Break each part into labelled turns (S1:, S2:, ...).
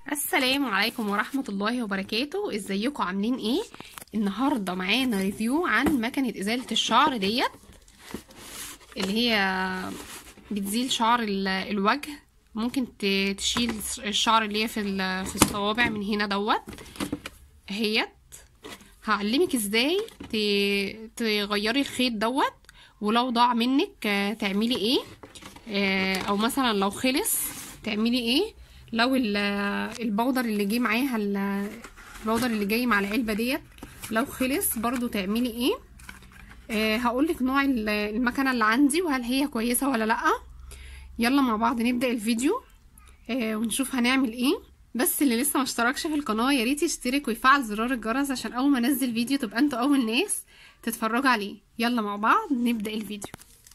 S1: السلام عليكم ورحمة الله وبركاته ازيكم عاملين ايه النهاردة معانا ريفيو عن مكنة ازالة الشعر ديت اللي هي بتزيل شعر ال- الوجه ممكن ت- تشيل الشعر اللي هي في ال- في الصوابع من هنا دوت اهيت هعلمك ازاي ت- تغيري الخيط دوت ولو ضاع منك آه، تعملي ايه آه، او مثلا لو خلص تعملي ايه لو ال- البودر اللي جه معاها ال- البودر اللي جاي مع العلبه ديت لو خلص برضو تعملي ايه آه هقولك نوع ال- المكنه اللي عندي وهل هي كويسه ولا لا يلا مع بعض نبدا الفيديو آه ونشوف هنعمل ايه بس اللي لسه ما اشتركش في القناه يا ريت يشترك ويفعل زرار الجرس عشان اول ما انزل فيديو تبقى انتوا اول ناس تتفرجوا عليه يلا مع بعض نبدا الفيديو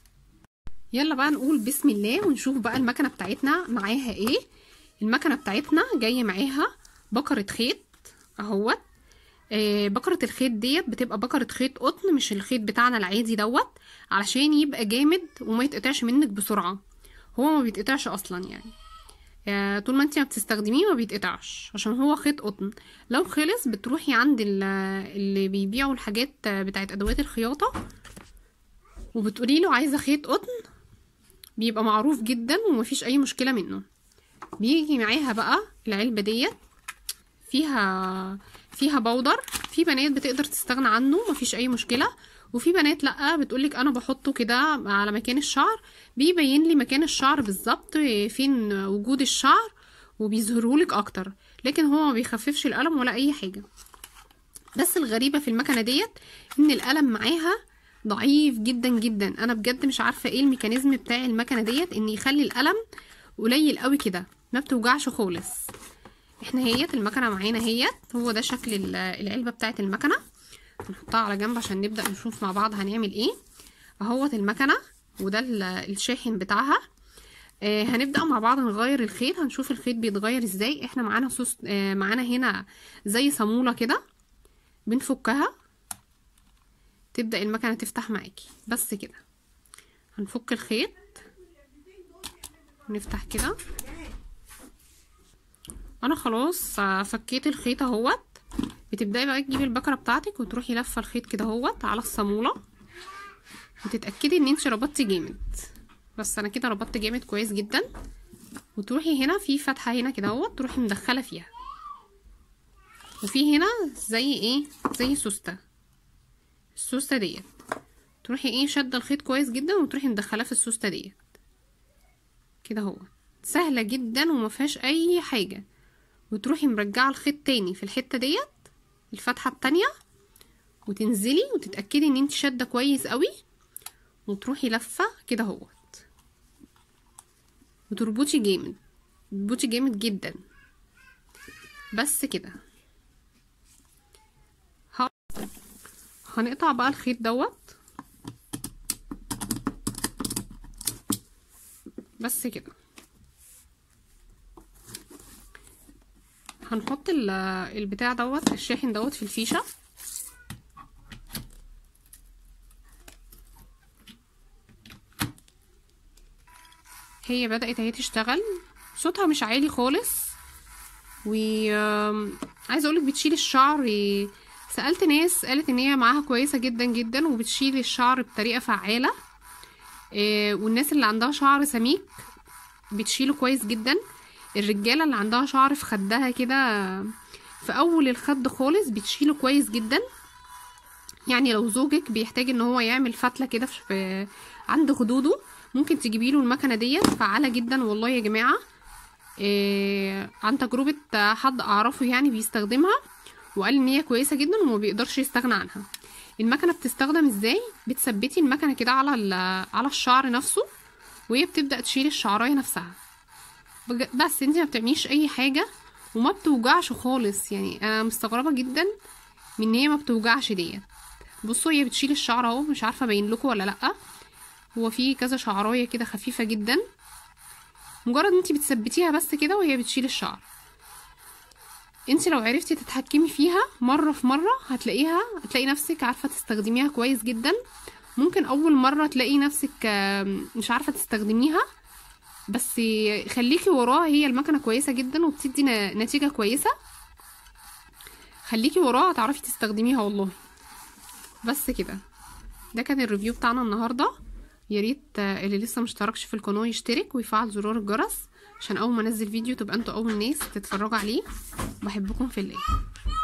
S1: يلا بقى نقول بسم الله ونشوف بقى المكنه بتاعتنا معاها ايه المكنه بتاعتنا جايه معاها بكره خيط اهوت آه بكره الخيط ديت بتبقى بكره خيط قطن مش الخيط بتاعنا العادي دوت علشان يبقى جامد وما يتقطعش منك بسرعه هو ما بيتقطعش اصلا يعني آه طول ما انت ما بتستخدميه ما بيتقطعش عشان هو خيط قطن لو خلص بتروحي عند ال- اللي بيبيعوا الحاجات بتاعت ادوات الخياطه وبتقولي له عايزه خيط قطن بيبقى معروف جدا ومفيش اي مشكله منه بيجي معاها بقى العلبه ديت فيها فيها بودر في بنات بتقدر تستغنى عنه مفيش اي مشكله وفي بنات لا بتقولك انا بحطه كده على مكان الشعر بيبين لي مكان الشعر بالظبط فين وجود الشعر وبيظهرهولك اكتر لكن هو ما بيخففش القلم ولا اي حاجه بس الغريبه في المكنه ديت ان القلم معاها ضعيف جدا جدا انا بجد مش عارفه ايه الميكانيزم بتاع المكنه ديت ان يخلي القلم قليل قوي كده ما بتوجعش خالص احنا هيت المكنه معانا هيت هو ده شكل ال- العلبه بتاعه المكنه هنحطها على جنب عشان نبدا نشوف مع بعض هنعمل ايه اهوت المكنه وده ال- الشاحن بتاعها آه هنبدا مع بعض نغير الخيط هنشوف الخيط بيتغير ازاي احنا معانا صوص آه معانا هنا زي صاموله كده بنفكها تبدا المكنه تفتح معاكي بس كده هنفك الخيط نفتح كده انا خلاص آه، فكيت الخيط اهوت بتبداي بقى تجيبي البكره بتاعتك وتروحي لفه الخيط كده اهوت على الصاموله وتتاكدي ان انت ربطتي جامد بس انا كده ربطت جامد كويس جدا وتروحي هنا في فتحه هنا كده اهوت تروحي مدخله فيها وفي هنا زي ايه زي سوسته السوسته ديت تروحي ايه شاده الخيط كويس جدا وتروحي مدخلاه في السوسته ديت كده اهو سهله جدا وما فيهاش اي حاجه وتروحي مرجعه الخيط تاني في الحته ديت الفتحه التانية وتنزلي وتتاكدي ان انت شاده كويس قوي وتروحي لفه كده اهوت وتربطي جامد تربطي جامد جدا بس كده ه- هنقطع بقى الخيط دوت بس كده هنحط ال- البتاع دوت الشاحن دوت في الفيشه هي بدأت اهي تشتغل صوتها مش عالي خالص و آم، عايزه اقولك بتشيل الشعر سألت ناس قالت ان هي معاها كويسه جدا جدا وبتشيل الشعر بطريقه فعاله آه، والناس اللي عندها شعر سميك بتشيله كويس جدا الرجاله اللي عندها شعر في خدها كده في اول الخد خالص بتشيله كويس جدا يعني لو زوجك بيحتاج ان هو يعمل فتله كده في عند خدوده ممكن تجيبي له المكنه ديت فعاله جدا والله يا جماعه إيه عن تجربه حد اعرفه يعني بيستخدمها وقال ان هي كويسه جدا وما بيقدرش يستغنى عنها المكنه بتستخدم ازاي بتثبتي المكنه كده على ال- على الشعر نفسه وهي بتبدا تشيل الشعرايه نفسها بج- بس انت ما بتعمليش اي حاجه وما بتوجعش خالص يعني انا مستغربه جدا من ان هي ما بتوجعش ديت بصوا هي بتشيل الشعر اهو مش عارفه ابين لكم ولا لا هو في كذا شعرايه كده خفيفه جدا مجرد انت بتثبتيها بس كده وهي بتشيل الشعر انت لو عرفتي تتحكمي فيها مره في مره هتلاقيها هتلاقي نفسك عارفه تستخدميها كويس جدا ممكن اول مره تلاقي نفسك آم، مش عارفه تستخدميها بس خليكي وراها هي المكنه كويسه جدا وبتدي ن- نتيجه كويسه خليكي وراها هتعرفي تستخدميها والله بس كده ده كان الريفيو بتاعنا النهارده يا ريت آه، اللي لسه مشتركش في القناه يشترك ويفعل زرار الجرس عشان اول ما انزل فيديو تبقى انتوا اول ناس تتفرجوا عليه بحبكم في الله